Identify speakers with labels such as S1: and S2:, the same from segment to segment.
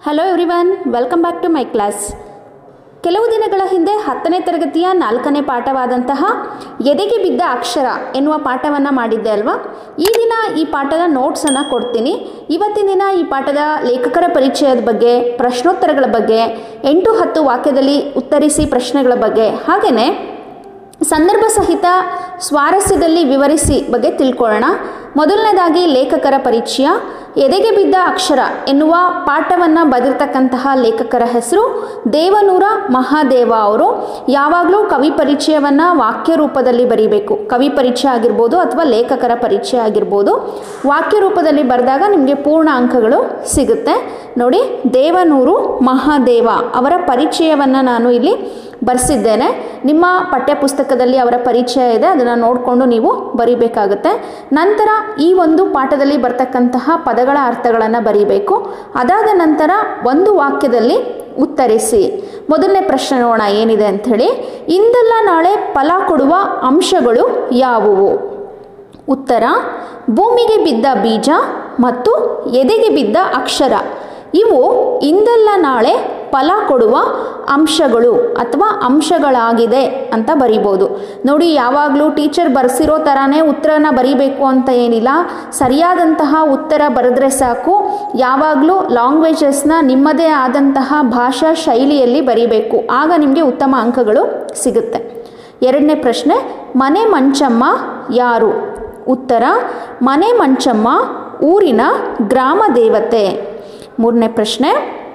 S1: hello everyone welcome back to my class ಕೆಲವು ದಿನಗಳ ಹಿಂದೆ ಹತ್ತನೇ ತರಗತಿಯ ನಾಲ್ಕನೇ ಪಾಠವಾದಂತಹ ಎದೆಗೆ ಬಿದ್ದ ಅಕ್ಷರ ಎನ್ನುವ ಪಾಠವನ್ನು ಮಾಡಿದ್ದೆ ಅಲ್ವಾ ಈ ದಿನ ಈ ಪಾಠದ ನೋಟ್ಸನ್ನು ಕೊಡ್ತೀನಿ ಇವತ್ತಿನ ದಿನ ಈ ಪಾಠದ ಲೇಖಕರ ಪರಿಚಯದ ಬಗ್ಗೆ ಪ್ರಶ್ನೋತ್ತರಗಳ ಬಗ್ಗೆ ಎಂಟು ಹತ್ತು ವಾಕ್ಯದಲ್ಲಿ ಉತ್ತರಿಸಿ ಪ್ರಶ್ನೆಗಳ ಬಗ್ಗೆ ಹಾಗೆಯೇ ಸಂದರ್ಭ ಸಹಿತ ಸ್ವಾರಸ್ಯದಲ್ಲಿ ವಿವರಿಸಿ ಬಗ್ಗೆ ತಿಳ್ಕೊಳ್ಳೋಣ ಮೊದಲನೇದಾಗಿ ಲೇಖಕರ ಪರಿಚಯ ಎದೆಗೆ ಬಿದ್ದ ಅಕ್ಷರ ಎನ್ನುವ ಪಾಠವನ್ನು ಬರೆದಿರ್ತಕ್ಕಂತಹ ಲೇಖಕರ ಹೆಸರು ದೇವನೂರ ಮಹಾದೇವ ಅವರು ಯಾವಾಗಲೂ ಕವಿ ಪರಿಚಯವನ್ನು ವಾಕ್ಯ ರೂಪದಲ್ಲಿ ಬರೀಬೇಕು ಕವಿ ಪರಿಚಯ ಆಗಿರ್ಬೋದು ಅಥವಾ ಲೇಖಕರ ಪರಿಚಯ ಆಗಿರ್ಬೋದು ವಾಕ್ಯ ರೂಪದಲ್ಲಿ ಬರೆದಾಗ ನಿಮಗೆ ಪೂರ್ಣ ಅಂಕಗಳು ಸಿಗುತ್ತೆ ನೋಡಿ ದೇವನೂರು ಮಹಾದೇವ ಅವರ ಪರಿಚಯವನ್ನು ನಾನು ಇಲ್ಲಿ ಬರೆಸಿದ್ದೇನೆ ನಿಮ್ಮ ಪಠ್ಯಪುಸ್ತಕದಲ್ಲಿ ಅವರ ಪರಿಚಯ ಇದೆ ಅದನ್ನು ನೋಡಿಕೊಂಡು ನೀವು ಬರಿಬೇಕಾಗುತ್ತೆ ನಂತರ ಈ ಒಂದು ಪಾಠದಲ್ಲಿ ಬರ್ತಕ್ಕಂತಹ ಪದಗಳ ಅರ್ಥಗಳನ್ನು ಬರೀಬೇಕು ಅದಾದ ನಂತರ ಒಂದು ವಾಕ್ಯದಲ್ಲಿ ಉತ್ತರಿಸಿ ಮೊದಲನೇ ಪ್ರಶ್ನೆ ನೋಡೋಣ ಏನಿದೆ ಅಂಥೇಳಿ ಇಂದಲ್ಲ ನಾಳೆ ಫಲ ಕೊಡುವ ಅಂಶಗಳು ಯಾವುವು ಉತ್ತರ ಭೂಮಿಗೆ ಬಿದ್ದ ಬೀಜ ಮತ್ತು ಎದೆಗೆ ಬಿದ್ದ ಅಕ್ಷರ ಇವು ಇಂದಲ್ಲ ನಾಳೆ ಫಲ ಕೊಡುವ ಅಂಶಗಳು ಅಥವಾ ಅಂಶಗಳಾಗಿದೆ ಅಂತ ಬರಿಬೋದು ನೋಡಿ ಯಾವಾಗಲೂ ಟೀಚರ್ ಬರೆಸಿರೋ ಥರನೇ ಉತ್ತರನ ಬರಿಬೇಕು ಅಂತ ಏನಿಲ್ಲ ಸರಿಯಾದಂತಹ ಉತ್ತರ ಬರೆದ್ರೆ ಸಾಕು ಯಾವಾಗಲೂ ಲ್ಯಾಂಗ್ವೇಜಸ್ನ ನಿಮ್ಮದೇ ಆದಂತಹ ಭಾಷಾ ಶೈಲಿಯಲ್ಲಿ ಬರಿಬೇಕು ಆಗ ನಿಮಗೆ ಉತ್ತಮ ಅಂಕಗಳು ಸಿಗುತ್ತೆ ಎರಡನೇ ಪ್ರಶ್ನೆ ಮನೆ ಮಂಚಮ್ಮ ಯಾರು ಉತ್ತರ ಮನೆ ಮಂಚಮ್ಮ ಊರಿನ ಗ್ರಾಮ ದೇವತೆ ಮೂರನೇ ಪ್ರಶ್ನೆ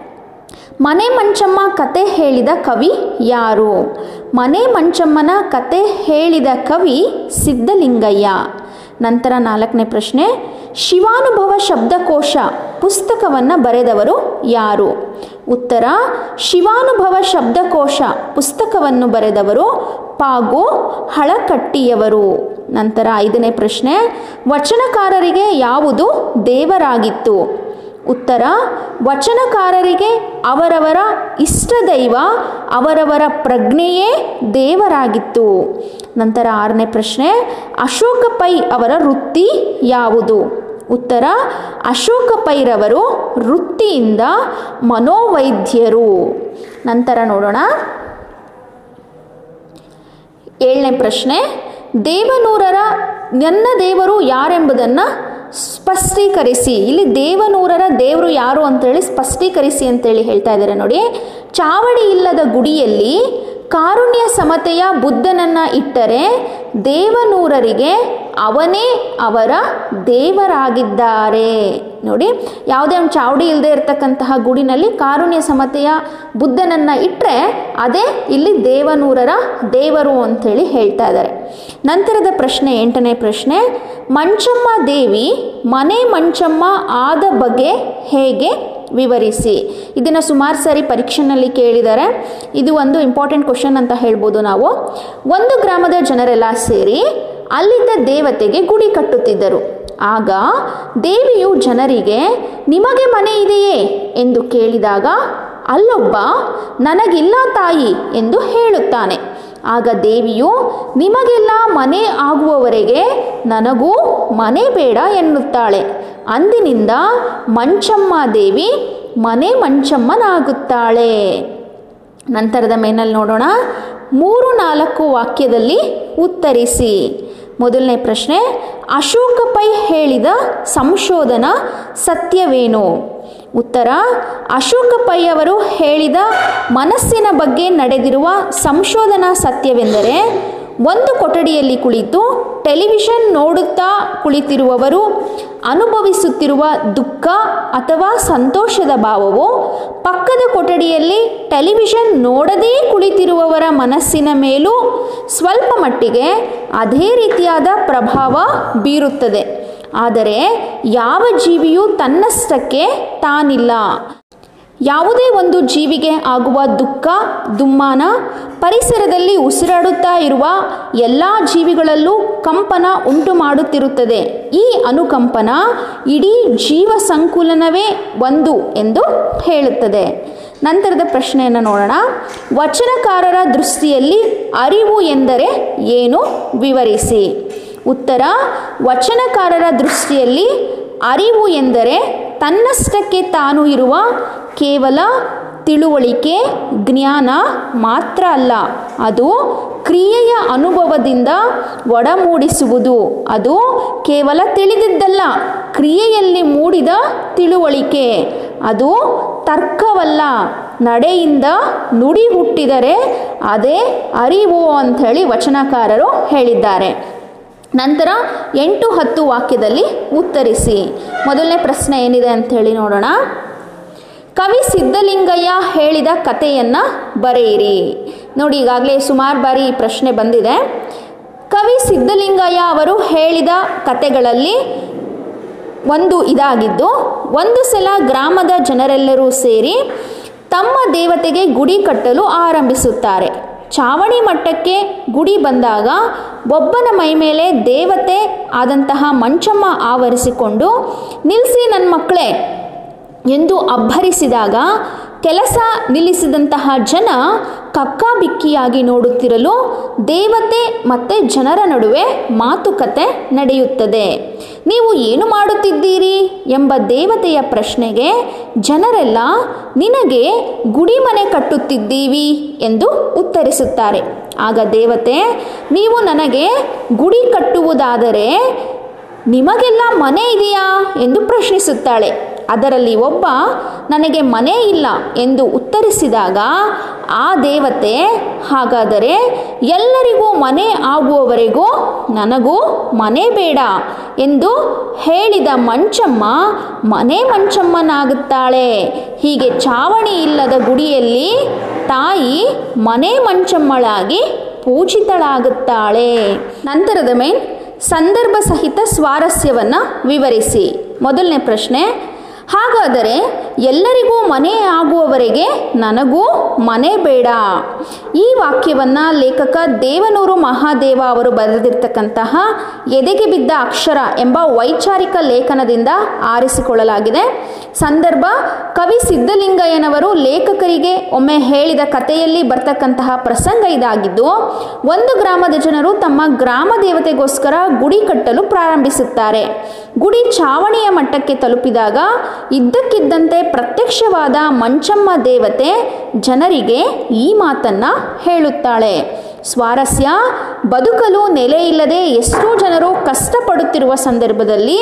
S1: ಮನೆ ಮಂಚಮ್ಮ ಕತೆ ಹೇಳಿದ ಕವಿ ಯಾರು ಮನೆ ಮಂಚಮ್ಮನ ಕತೆ ಹೇಳಿದ ಕವಿ ಸಿದ್ಧಲಿಂಗಯ್ಯ ನಂತರ ನಾಲ್ಕನೇ ಪ್ರಶ್ನೆ ಶಿವಾನುಭವ ಶಬ್ದಕೋಶ ಪುಸ್ತಕವನ್ನು ಬರೆದವರು ಯಾರು ಉತ್ತರ ಶಿವಾನುಭವ ಶಬ್ದಕೋಶ ಪುಸ್ತಕವನ್ನು ಬರೆದವರು ಪಾಗು ಹಳಕಟ್ಟಿಯವರು ನಂತರ ಐದನೇ ಪ್ರಶ್ನೆ ವಚನಕಾರರಿಗೆ ಯಾವುದು ದೇವರಾಗಿತ್ತು ಉತ್ತರ ವಚನಕಾರರಿಗೆ ಅವರವರ ಇಷ್ಟದೈವ ಅವರವರ ಪ್ರಜ್ಞೆಯೇ ದೇವರಾಗಿತ್ತು ನಂತರ ಆರನೇ ಪ್ರಶ್ನೆ ಅಶೋಕ ಪೈ ಅವರ ವೃತ್ತಿ ಯಾವುದು ಉತ್ತರ ಅಶೋಕ ಪೈರವರು ವೃತ್ತಿಯಿಂದ ಮನೋವೈದ್ಯರು ನಂತರ ನೋಡೋಣ ಏಳನೇ ಪ್ರಶ್ನೆ ದೇವನೂರರ ನನ್ನ ದೇವರು ಯಾರೆಂಬುದನ್ನು ಸ್ಪಷ್ಟೀಕರಿಸಿ ಇಲ್ಲಿ ದೇವನೂರರ ದೇವರು ಯಾರು ಅಂತೇಳಿ ಸ್ಪಷ್ಟೀಕರಿಸಿ ಅಂತೇಳಿ ಹೇಳ್ತಾ ಇದ್ದಾರೆ ನೋಡಿ ಚಾವಡಿ ಇಲ್ಲದ ಗುಡಿಯಲ್ಲಿ ಕಾರುಣ್ಯ ಸಮತೆಯ ಬುದ್ಧನನ್ನು ಇಟ್ಟರೆ ದೇವನೂರರಿಗೆ ಅವನೇ ಅವರ ದೇವರಾಗಿದ್ದಾರೆ ನೋಡಿ ಯಾವುದೇ ಒಂದು ಚಾವಡಿ ಇಲ್ಲದೆ ಇರತಕ್ಕಂತಹ ಗುಡಿನಲ್ಲಿ ಕಾರುಣ್ಯ ಸಮತೆಯ ಬುದ್ಧನನ್ನು ಇಟ್ಟರೆ ಅದೇ ಇಲ್ಲಿ ದೇವನೂರರ ದೇವರು ಅಂಥೇಳಿ ಹೇಳ್ತಾ ಇದ್ದಾರೆ ನಂತರದ ಪ್ರಶ್ನೆ ಎಂಟನೇ ಪ್ರಶ್ನೆ ಮಂಚಮ್ಮ ದೇವಿ ಮನೆ ಮಂಚಮ್ಮ ಆದ ಬಗ್ಗೆ ಹೇಗೆ ವಿವರಿಸಿ ಇದನ್ನು ಸುಮಾರು ಸಾರಿ ಪರೀಕ್ಷೆನಲ್ಲಿ ಕೇಳಿದ್ದಾರೆ ಇದು ಒಂದು ಇಂಪಾರ್ಟೆಂಟ್ ಕ್ವಶನ್ ಅಂತ ಹೇಳ್ಬೋದು ನಾವು ಒಂದು ಗ್ರಾಮದ ಜನರೆಲ್ಲ ಸೇರಿ ಅಲ್ಲಿದ್ದ ದೇವತೆಗೆ ಗುಡಿ ಕಟ್ಟುತ್ತಿದ್ದರು ಆಗ ದೇವಿಯು ಜನರಿಗೆ ನಿಮಗೆ ಮನೆ ಇದೆಯೇ ಎಂದು ಕೇಳಿದಾಗ ಅಲ್ಲೊಬ್ಬ ನನಗಿಲ್ಲ ತಾಯಿ ಎಂದು ಹೇಳುತ್ತಾನೆ ಆಗ ದೇವಿಯು ನಿಮಗೆಲ್ಲ ಮನೆ ಆಗುವವರೆಗೆ ನನಗೂ ಮನೆ ಬೇಡ ಎನ್ನುತ್ತಾಳೆ ಅಂದಿನಿಂದ ಮಂಚಮ್ಮ ದೇವಿ ಮನೆ ಮಂಚಮ್ಮನಾಗುತ್ತಾಳೆ ನಂತರದ ಮೇನಲ್ಲಿ ನೋಡೋಣ ಮೂರು ನಾಲ್ಕು ವಾಕ್ಯದಲ್ಲಿ ಉತ್ತರಿಸಿ ಮೊದಲನೇ ಪ್ರಶ್ನೆ ಅಶೋಕ ಪೈ ಹೇಳಿದ ಸಂಶೋಧನಾ ಸತ್ಯವೇನು ಉತ್ತರ ಅಶೋಕ ಪೈ ಅವರು ಹೇಳಿದ ಮನಸ್ಸಿನ ಬಗ್ಗೆ ನಡೆದಿರುವ ಸಂಶೋಧನಾ ಸತ್ಯವೆಂದರೆ ಒಂದು ಕೊಠಡಿಯಲ್ಲಿ ಕುಳಿತು ಟೆಲಿವಿಷನ್ ನೋಡುತ್ತಾ ಕುಳಿತಿರುವವರು ಅನುಭವಿಸುತ್ತಿರುವ ದುಃಖ ಅಥವಾ ಸಂತೋಷದ ಭಾವವು ಪಕ್ಕದ ಕೊಠಡಿಯಲ್ಲಿ ಟೆಲಿವಿಷನ್ ನೋಡದೇ ಕುಳಿತಿರುವವರ ಮನಸ್ಸಿನ ಮೇಲೂ ಸ್ವಲ್ಪ ಮಟ್ಟಿಗೆ ಅದೇ ರೀತಿಯಾದ ಪ್ರಭಾವ ಬೀರುತ್ತದೆ ಆದರೆ ಯಾವ ಜೀವಿಯೂ ತನ್ನಷ್ಟಕ್ಕೆ ತಾನಿಲ್ಲ ಯಾವುದೇ ಒಂದು ಜೀವಿಗೆ ಆಗುವ ದುಃಖ ದುಮ್ಮಾನ ಪರಿಸರದಲ್ಲಿ ಉಸಿರಾಡುತ್ತಾ ಇರುವ ಎಲ್ಲ ಜೀವಿಗಳಲ್ಲೂ ಕಂಪನ ಉಂಟು ಮಾಡುತ್ತಿರುತ್ತದೆ ಈ ಅನುಕಂಪನ ಇಡೀ ಜೀವ ಸಂಕುಲನವೇ ಒಂದು ಎಂದು ಹೇಳುತ್ತದೆ ನಂತರದ ಪ್ರಶ್ನೆಯನ್ನು ನೋಡೋಣ ವಚನಕಾರರ ದೃಷ್ಟಿಯಲ್ಲಿ ಅರಿವು ಎಂದರೆ ಏನು ವಿವರಿಸಿ ಉತ್ತರ ವಚನಕಾರರ ದೃಷ್ಟಿಯಲ್ಲಿ ಅರಿವು ಎಂದರೆ ತನ್ನಷ್ಟಕ್ಕೆ ತಾನು ಇರುವ ಕೇವಲ ತಿಳುವಳಿಕೆ ಜ್ಞಾನ ಮಾತ್ರ ಅಲ್ಲ ಅದು ಕ್ರಿಯೆಯ ಅನುಭವದಿಂದ ಒಡಮೂಡಿಸುವುದು ಅದು ಕೇವಲ ತಿಳಿದಿದ್ದಲ್ಲ ಕ್ರಿಯೆಯಲ್ಲಿ ಮೂಡಿದ ತಿಳುವಳಿಕೆ ಅದು ತರ್ಕವಲ್ಲ ನಡೆಯಿಂದ ನುಡಿ ಹುಟ್ಟಿದರೆ ಅದೇ ಅರಿವು ಅಂಥೇಳಿ ವಚನಕಾರರು ಹೇಳಿದ್ದಾರೆ ನಂತರ ಎಂಟು ಹತ್ತು ವಾಕ್ಯದಲ್ಲಿ ಉತ್ತರಿಸಿ ಮೊದಲನೇ ಪ್ರಶ್ನೆ ಏನಿದೆ ಅಂಥೇಳಿ ನೋಡೋಣ ಕವಿ ಸಿದ್ಧಲಿಂಗಯ್ಯ ಹೇಳಿದ ಕಥೆಯನ್ನು ಬರೆಯಿರಿ ನೋಡಿ ಈಗಾಗಲೇ ಸುಮಾರು ಬಾರಿ ಈ ಪ್ರಶ್ನೆ ಬಂದಿದೆ ಕವಿ ಸಿದ್ಧಲಿಂಗಯ್ಯ ಅವರು ಹೇಳಿದ ಕಥೆಗಳಲ್ಲಿ ಒಂದು ಇದಾಗಿದ್ದು ಒಂದು ಸಲ ಗ್ರಾಮದ ಜನರೆಲ್ಲರೂ ಸೇರಿ ತಮ್ಮ ದೇವತೆಗೆ ಗುಡಿ ಕಟ್ಟಲು ಆರಂಭಿಸುತ್ತಾರೆ ಚಾವಣಿ ಮಟ್ಟಕ್ಕೆ ಗುಡಿ ಬಂದಾಗ ಒಬ್ಬನ ಮೈ ಮೇಲೆ ದೇವತೆ ಆದಂತಹ ಮಂಚಮ್ಮ ಆವರಿಸಿಕೊಂಡು ನಿಲ್ಲಿಸಿ ನನ್ನ ಮಕ್ಕಳೇ ಎಂದು ಅಬ್ಬರಿಸಿದಾಗ ಕೆಲಸ ನಿಲ್ಲಿಸಿದಂತಹ ಜನ ಕಕ್ಕಾಬಿಕ್ಕಿಯಾಗಿ ನೋಡುತ್ತಿರಲು ದೇವತೆ ಮತ್ತು ಜನರ ನಡುವೆ ಮಾತುಕತೆ ನಡೆಯುತ್ತದೆ ನೀವು ಏನು ಮಾಡುತ್ತಿದ್ದೀರಿ ಎಂಬ ದೇವತೆಯ ಪ್ರಶ್ನೆಗೆ ಜನರೆಲ್ಲ ನಿನಗೆ ಗುಡಿ ಮನೆ ಕಟ್ಟುತ್ತಿದ್ದೀವಿ ಎಂದು ಉತ್ತರಿಸುತ್ತಾರೆ ಆಗ ದೇವತೆ ನೀವು ನನಗೆ ಗುಡಿ ಕಟ್ಟುವುದಾದರೆ ನಿಮಗೆಲ್ಲ ಮನೆ ಇದೆಯಾ ಎಂದು ಪ್ರಶ್ನಿಸುತ್ತಾಳೆ ಅದರಲ್ಲಿ ಒಬ್ಬ ನನಗೆ ಮನೆ ಇಲ್ಲ ಎಂದು ಉತ್ತರಿಸಿದಾಗ ಆ ದೇವತೆ ಹಾಗಾದರೆ ಎಲ್ಲರಿಗೂ ಮನೆ ಆಗುವವರೆಗೂ ನನಗೂ ಮನೆ ಬೇಡ ಎಂದು ಹೇಳಿದ ಮಂಚಮ್ಮ ಮನೆ ಮಂಚಮ್ಮನಾಗುತ್ತಾಳೆ ಹೀಗೆ ಚಾವಣಿ ಇಲ್ಲದ ಗುಡಿಯಲ್ಲಿ ತಾಯಿ ಮನೆ ಮಂಚಮ್ಮಳಾಗಿ ಪೂಜಿತಳಾಗುತ್ತಾಳೆ ನಂತರದ ಮೇನ್ ಸಂದರ್ಭ ಸಹಿತ ಸ್ವಾರಸ್ಯವನ್ನು ವಿವರಿಸಿ ಮೊದಲನೇ ಪ್ರಶ್ನೆ ಹಾಗಾದರೆ ಎಲ್ಲರಿಗೂ ಮನೆ ಆಗುವವರೆಗೆ ನನಗೂ ಮನೆ ಬೇಡ ಈ ವಾಕ್ಯವನ್ನು ಲೇಖಕ ದೇವನೂರು ಮಹಾದೇವ ಅವರು ಬರೆದಿರ್ತಕ್ಕಂತಹ ಎದೆಗೆ ಬಿದ್ದ ಅಕ್ಷರ ಎಂಬ ವೈಚಾರಿಕ ಲೇಖನದಿಂದ ಆರಿಸಿಕೊಳ್ಳಲಾಗಿದೆ ಸಂದರ್ಭ ಕವಿ ಸಿದ್ಧಲಿಂಗಯ್ಯನವರು ಲೇಖಕರಿಗೆ ಒಮ್ಮೆ ಹೇಳಿದ ಕಥೆಯಲ್ಲಿ ಬರ್ತಕ್ಕಂತಹ ಪ್ರಸಂಗ ಇದಾಗಿದ್ದು ಒಂದು ಗ್ರಾಮದ ಜನರು ತಮ್ಮ ಗ್ರಾಮ ದೇವತೆಗೋಸ್ಕರ ಗುಡಿ ಕಟ್ಟಲು ಪ್ರಾರಂಭಿಸುತ್ತಾರೆ ಗುಡಿ ಚಾವಣಿಯ ಮಟ್ಟಕ್ಕೆ ತಲುಪಿದಾಗ ಇದ್ದಕ್ಕಿದ್ದಂತೆ ಪ್ರತ್ಯಕ್ಷವಾದ ಮಂಚಮ್ಮ ದೇವತೆ ಜನರಿಗೆ ಈ ಮಾತನ್ನು ಹೇಳುತ್ತಾಳೆ ಸ್ವಾರಸ್ಯ ಬದುಕಲು ನೆಲೆಯಿಲ್ಲದೆ ಎಷ್ಟೋ ಜನರು ಕಷ್ಟಪಡುತ್ತಿರುವ ಸಂದರ್ಭದಲ್ಲಿ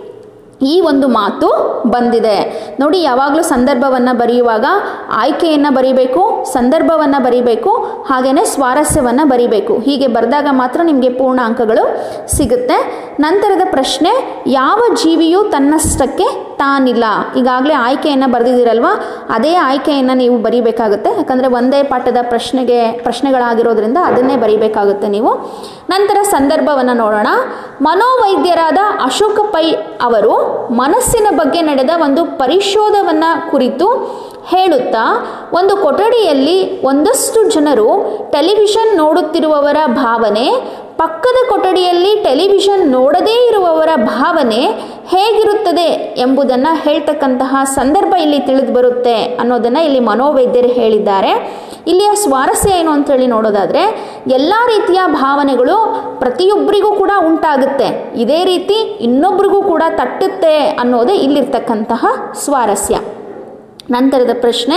S1: ಈ ಒಂದು ಮಾತು ಬಂದಿದೆ ನೋಡಿ ಯಾವಾಗಲೂ ಸಂದರ್ಭವನ್ನು ಬರೆಯುವಾಗ ಆಯ್ಕೆಯನ್ನು ಬರೀಬೇಕು ಸಂದರ್ಭವನ್ನು ಬರೀಬೇಕು ಹಾಗೆಯೇ ಸ್ವಾರಸ್ಯವನ್ನು ಬರೀಬೇಕು ಹೀಗೆ ಬರೆದಾಗ ಮಾತ್ರ ನಿಮಗೆ ಪೂರ್ಣ ಅಂಕಗಳು ಸಿಗುತ್ತೆ ನಂತರದ ಪ್ರಶ್ನೆ ಯಾವ ಜೀವಿಯು ತನ್ನಷ್ಟಕ್ಕೆ ತಾನಿಲ್ಲ ಈಗಾಗಲೇ ಆಯ್ಕೆಯನ್ನು ಬರೆದಿದ್ದೀರಲ್ವ ಅದೇ ಆಯ್ಕೆಯನ್ನು ನೀವು ಬರೀಬೇಕಾಗುತ್ತೆ ಯಾಕಂದರೆ ಒಂದೇ ಪಾಠದ ಪ್ರಶ್ನೆಗೆ ಪ್ರಶ್ನೆಗಳಾಗಿರೋದ್ರಿಂದ ಅದನ್ನೇ ಬರೀಬೇಕಾಗುತ್ತೆ ನೀವು ನಂತರ ಸಂದರ್ಭವನ್ನು ನೋಡೋಣ ಮನೋವೈದ್ಯರಾದ ಅಶೋಕ ಪೈ ಅವರು ಮನಸ್ಸಿನ ಬಗ್ಗೆ ನಡೆದ ಒಂದು ಪರಿಶೋಧವನ್ನು ಕುರಿತು ಹೇಳುತ್ತಾ ಒಂದು ಕೊಠಡಿಯಲ್ಲಿ ಒಂದಷ್ಟು ಜನರು ಟೆಲಿವಿಷನ್ ನೋಡುತ್ತಿರುವವರ ಭಾವನೆ ಪಕ್ಕದ ಕೊಠಡಿಯಲ್ಲಿ ಟೆಲಿವಿಷನ್ ನೋಡದೇ ಇರುವವರ ಭಾವನೆ ಹೇಗಿರುತ್ತದೆ ಎಂಬುದನ್ನು ಹೇಳ್ತಕ್ಕಂತಹ ಸಂದರ್ಭ ಇಲ್ಲಿ ತಿಳಿದು ಬರುತ್ತೆ ಅನ್ನೋದನ್ನು ಇಲ್ಲಿ ಮನೋವೈದ್ಯರು ಹೇಳಿದ್ದಾರೆ ಇಲ್ಲಿಯ ಸ್ವಾರಸ್ಯ ಏನು ಅಂತೇಳಿ ನೋಡೋದಾದರೆ ಎಲ್ಲ ರೀತಿಯ ಭಾವನೆಗಳು ಪ್ರತಿಯೊಬ್ಬರಿಗೂ ಕೂಡ ಉಂಟಾಗುತ್ತೆ ಇದೇ ರೀತಿ ಇನ್ನೊಬ್ರಿಗೂ ಕೂಡ ತಟ್ಟುತ್ತೆ ಅನ್ನೋದೇ ಇಲ್ಲಿರ್ತಕ್ಕಂತಹ ಸ್ವಾರಸ್ಯ ನಂತರದ ಪ್ರಶ್ನೆ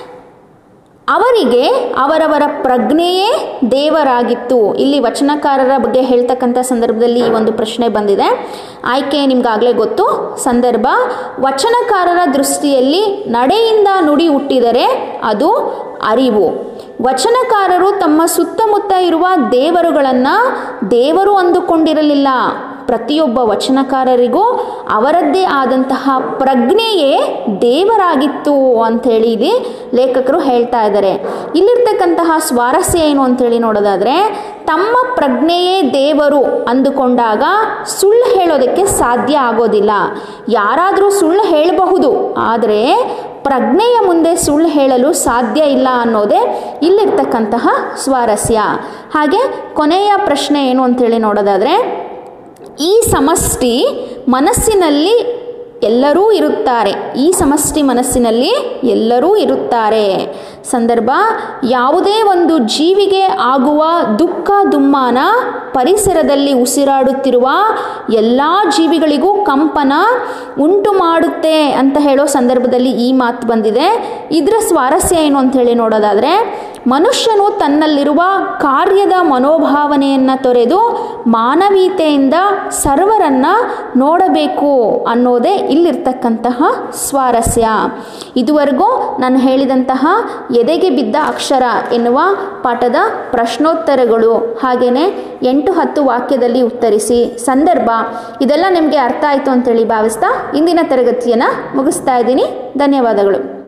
S1: ಅವರಿಗೆ ಅವರವರ ಪ್ರಜ್ಞೆಯೇ ದೇವರಾಗಿತ್ತು ಇಲ್ಲಿ ವಚನಕಾರರ ಬಗ್ಗೆ ಹೇಳ್ತಕ್ಕಂಥ ಸಂದರ್ಭದಲ್ಲಿ ಈ ಒಂದು ಪ್ರಶ್ನೆ ಬಂದಿದೆ ಆಯ್ಕೆ ನಿಮ್ಗಾಗಲೇ ಗೊತ್ತು ಸಂದರ್ಭ ವಚನಕಾರರ ದೃಷ್ಟಿಯಲ್ಲಿ ನಡೆಯಿಂದ ನುಡಿ ಹುಟ್ಟಿದರೆ ಅದು ಅರಿವು ವಚನಕಾರರು ತಮ್ಮ ಸುತ್ತಮುತ್ತ ಇರುವ ದೇವರುಗಳನ್ನು ದೇವರು ಅಂದುಕೊಂಡಿರಲಿಲ್ಲ ಪ್ರತಿಯೊಬ್ಬ ವಚನಕಾರರಿಗೂ ಅವರದ್ದೇ ಆದಂತಹ ಪ್ರಜ್ಞೆಯೇ ದೇವರಾಗಿತ್ತು ಅಂಥೇಳಿ ಇಲ್ಲಿ ಲೇಖಕರು ಹೇಳ್ತಾ ಇದ್ದಾರೆ ಇಲ್ಲಿರ್ತಕ್ಕಂತಹ ಸ್ವಾರಸ್ಯ ಏನು ಅಂಥೇಳಿ ನೋಡೋದಾದರೆ ತಮ್ಮ ಪ್ರಜ್ಞೆಯೇ ದೇವರು ಅಂದುಕೊಂಡಾಗ ಸುಳ್ಳು ಹೇಳೋದಕ್ಕೆ ಸಾಧ್ಯ ಆಗೋದಿಲ್ಲ ಯಾರಾದರೂ ಸುಳ್ಳು ಹೇಳಬಹುದು ಆದರೆ ಪ್ರಜ್ಞೆಯ ಮುಂದೆ ಸುಳ್ಳು ಹೇಳಲು ಸಾಧ್ಯ ಇಲ್ಲ ಅನ್ನೋದೇ ಇಲ್ಲಿರ್ತಕ್ಕಂತಹ ಸ್ವಾರಸ್ಯ ಹಾಗೆ ಕೊನೆಯ ಪ್ರಶ್ನೆ ಏನು ಅಂತೇಳಿ ನೋಡೋದಾದರೆ ಈ ಸಮಷ್ಟಿ ಮನಸ್ಸಿನಲ್ಲಿ ಎಲ್ಲರೂ ಇರುತ್ತಾರೆ ಈ ಸಮಷ್ಟಿ ಮನಸ್ಸಿನಲ್ಲಿ ಎಲ್ಲರೂ ಇರುತ್ತಾರೆ ಸಂದರ್ಭ ಯಾವುದೇ ಒಂದು ಜೀವಿಗೆ ಆಗುವ ದುಃಖ ದುಮ್ಮಾನ ಪರಿಸರದಲ್ಲಿ ಉಸಿರಾಡುತ್ತಿರುವ ಎಲ್ಲ ಜೀವಿಗಳಿಗೂ ಕಂಪನ ಉಂಟು ಮಾಡುತ್ತೆ ಅಂತ ಹೇಳೋ ಸಂದರ್ಭದಲ್ಲಿ ಈ ಮಾತು ಬಂದಿದೆ ಇದರ ಸ್ವಾರಸ್ಯ ಏನು ಅಂತ ಹೇಳಿ ನೋಡೋದಾದರೆ ಮನುಷ್ಯನು ತನ್ನಲ್ಲಿರುವ ಕಾರ್ಯದ ಮನೋಭಾವನೆಯನ್ನು ತೊರೆದು ಮಾನವೀಯತೆಯಿಂದ ಸರ್ವರನ್ನ ನೋಡಬೇಕು ಅನ್ನೋದೇ ಇಲ್ಲಿರ್ತಕ್ಕಂತಹ ಸ್ವಾರಸ್ಯ ಇದುವರೆಗೂ ನಾನು ಹೇಳಿದಂತಹ ಎದೆಗೆ ಬಿದ್ದ ಅಕ್ಷರ ಎನ್ನುವ ಪಾಠದ ಪ್ರಶ್ನೋತ್ತರಗಳು ಹಾಗೆಯೇ ಎಂಟು ಹತ್ತು ವಾಕ್ಯದಲ್ಲಿ ಉತ್ತರಿಸಿ ಸಂದರ್ಭ ಇದೆಲ್ಲ ನಿಮಗೆ ಅರ್ಥ ಆಯಿತು ಅಂತೇಳಿ ಭಾವಿಸ್ತಾ ಇಂದಿನ ತರಗತಿಯನ್ನು ಮುಗಿಸ್ತಾ ಇದ್ದೀನಿ ಧನ್ಯವಾದಗಳು